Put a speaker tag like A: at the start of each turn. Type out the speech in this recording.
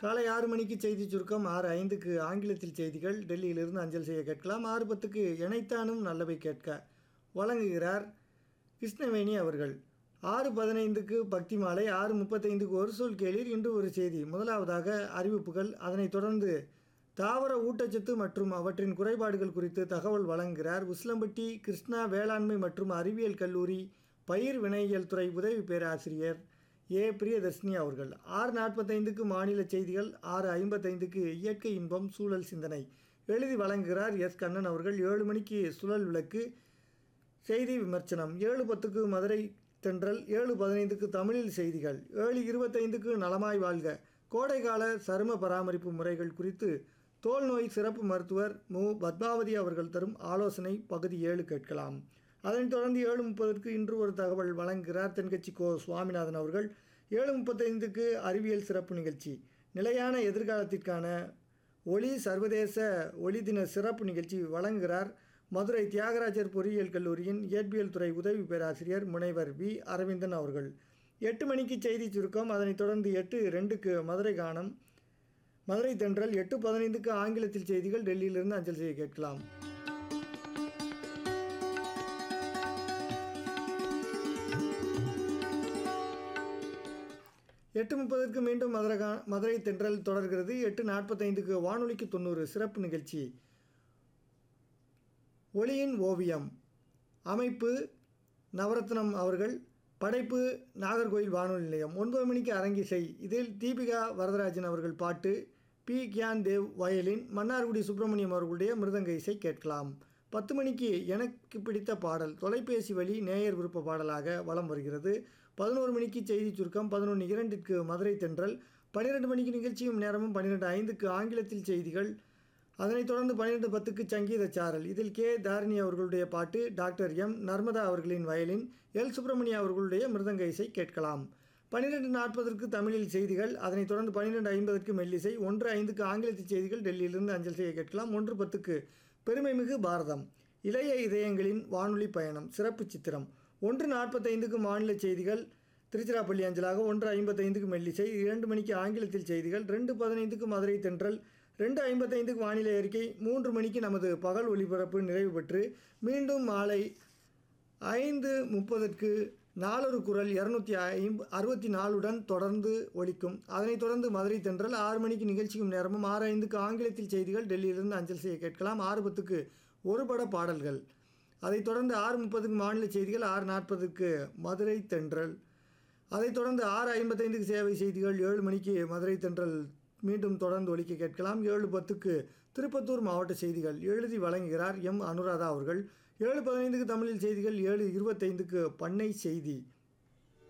A: காலை ஆறு மணிக்கு செய்தி சுருக்கம் ஆறு ஐந்துக்கு ஆங்கிலத்தில் செய்திகள் டெல்லியிலிருந்து அஞ்சல் செய்ய கேட்கலாம் ஆறு பத்துக்கு இணைத்தானும் நல்லவை கேட்க வழங்குகிறார் கிருஷ்ணவேணி அவர்கள் ஆறு பதினைந்துக்கு பக்தி மாலை ஆறு முப்பத்தைந்துக்கு ஒரு சொல் கேளீர் இன்று ஒரு செய்தி முதலாவதாக அறிவிப்புகள் அதனைத் தொடர்ந்து தாவர ஊட்டச்சத்து மற்றும் அவற்றின் குறைபாடுகள் குறித்து தகவல் வழங்குகிறார் உஸ்லம்பட்டி கிருஷ்ணா வேளாண்மை மற்றும் அறிவியல் கல்லூரி பயிர் வினையியல் துறை உதவி பேராசிரியர் ஏ பிரியதர்ஷினி அவர்கள் ஆறு நாற்பத்தைந்துக்கு மாநில செய்திகள் ஆறு ஐம்பத்தைந்துக்கு இயற்கை இன்பம் சூழல் சிந்தனை எழுதி வழங்குகிறார் எஸ் கண்ணன் அவர்கள் ஏழு மணிக்கு சுழல் விளக்கு செய்தி விமர்சனம் ஏழு பத்துக்கு மதுரை தென்றல் ஏழு பதினைந்துக்கு தமிழில் செய்திகள் ஏழு இருபத்தைந்துக்கு நலமாய் வாழ்க கோடைகால சரும பராமரிப்பு முறைகள் குறித்து தோல் நோய் சிறப்பு மருத்துவர் மு பத்மாவதி அவர்கள் தரும் ஆலோசனை பகுதி ஏழு கேட்கலாம் அதனைத் தொடர்ந்து ஏழு முப்பதற்கு இன்று ஒரு தகவல் வழங்குகிறார் தென்கட்சி கோ சுவாமிநாதன் அவர்கள் ஏழு முப்பத்தைந்துக்கு அறிவியல் சிறப்பு நிகழ்ச்சி நிலையான எதிர்காலத்திற்கான ஒளி சர்வதேச ஒளி தின சிறப்பு நிகழ்ச்சி வழங்குகிறார் மதுரை தியாகராஜர் பொறியியல் கல்லூரியின் இயற்பியல் துறை உதவி பேராசிரியர் முனைவர் வி அரவிந்தன் அவர்கள் எட்டு மணிக்கு செய்தி சுருக்கம் அதனைத் தொடர்ந்து எட்டு ரெண்டுக்கு மதுரை கானம் மதுரை தென்றல் எட்டு பதினைந்துக்கு ஆங்கிலத்தில் செய்திகள் டெல்லியிலிருந்து அஞ்சல் செய்ய கேட்கலாம் எட்டு முப்பதற்கு மீண்டும் மதுரை கா மதுரை தென்றல் தொடர்கிறது எட்டு நாற்பத்தைந்துக்கு வானொலிக்கு தொண்ணூறு சிறப்பு நிகழ்ச்சி ஒளியின் ஓவியம் அமைப்பு நவரத்னம் அவர்கள் படைப்பு நாகர்கோயில் வானொலி நிலையம் ஒன்பது மணிக்கு அரங்கிசை இதில் தீபிகா வரதராஜன் அவர்கள் பாட்டு பி கியான் தேவ் வயலின் மன்னார்குடி சுப்பிரமணியம் அவர்களுடைய மிருதங்க இசை கேட்கலாம் பத்து மணிக்கு எனக்கு பிடித்த பாடல் தொலைபேசி வழி நேயர் விருப்ப பாடலாக வலம் வருகிறது பதினோரு மணிக்கு செய்தி சுருக்கம் பதினொன்று இரண்டிற்கு மதுரை தென்றல் பன்னிரெண்டு மணிக்கு நிகழ்ச்சியும் நேரமும் பன்னிரெண்டு ஐந்துக்கு ஆங்கிலத்தில் செய்திகள் அதனைத் தொடர்ந்து பன்னிரெண்டு பத்துக்கு சங்கீத சாரல் இதில் கே தாரிணி அவர்களுடைய பாட்டு டாக்டர் எம் நர்மதா அவர்களின் வயலின் எல் சுப்பிரமணிய அவர்களுடைய மிருதங்க இசை கேட்கலாம் பன்னிரெண்டு நாற்பதற்கு தமிழில் செய்திகள் அதனைத் தொடர்ந்து பன்னிரெண்டு ஐம்பதற்கு மெல்லிசை ஒன்று ஐந்துக்கு ஆங்கிலத்தில் செய்திகள் டெல்லியிலிருந்து அஞ்சல் செய்ய கேட்கலாம் ஒன்று பத்துக்கு பெருமைமிகு பாரதம் இளைய இதயங்களின் வானொலி பயணம் சிறப்பு சித்திரம் ஒன்று நாற்பத்தைந்துக்கு மாநில செய்திகள் திருச்சிராப்பள்ளி அஞ்சலாக ஒன்று ஐம்பத்தைந்துக்கு மெல்லிசை இரண்டு மணிக்கு ஆங்கிலத்தில் செய்திகள் ரெண்டு பதினைந்துக்கு மதுரை தென்றல் ரெண்டு ஐம்பத்தைந்துக்கு வானிலை அறிக்கை மூன்று மணிக்கு நமது பகல் ஒலிபரப்பு நிறைவு பெற்று மீண்டும் மாலை ஐந்து முப்பதற்கு நாலொரு குரல் இரநூத்தி ஐம்ப அறுபத்தி நாலுடன் தொடர்ந்து ஒலிக்கும் அதனைத் தொடர்ந்து மதுரை தென்றல் ஆறு மணிக்கு நிகழ்ச்சிக்கும் நேரமும் ஆறு ஐந்துக்கு ஆங்கிலத்தில் செய்திகள் டெல்லியிலிருந்து அஞ்சல் செய்ய கேட்கலாம் ஆறு பத்துக்கு ஒரு பட பாடல்கள் அதைத் தொடர்ந்து ஆறு முப்பதுக்கு மாநில செய்திகள் ஆறு நாற்பதுக்கு மதுரை தென்றல் அதைத் தொடர்ந்து ஆறு ஐம்பத்தைந்துக்கு சேவை செய்திகள் ஏழு மணிக்கு மதுரை தென்றல் மீண்டும் தொடர்ந்து ஒலிக்க கேட்கலாம் ஏழு பத்துக்கு திருப்பத்தூர் மாவட்ட செய்திகள் எழுதி வழங்குகிறார் எம் அனுராதா அவர்கள் ஏழு பதினைந்துக்கு தமிழில் செய்திகள் ஏழு இருபத்தைந்துக்கு பண்ணை செய்தி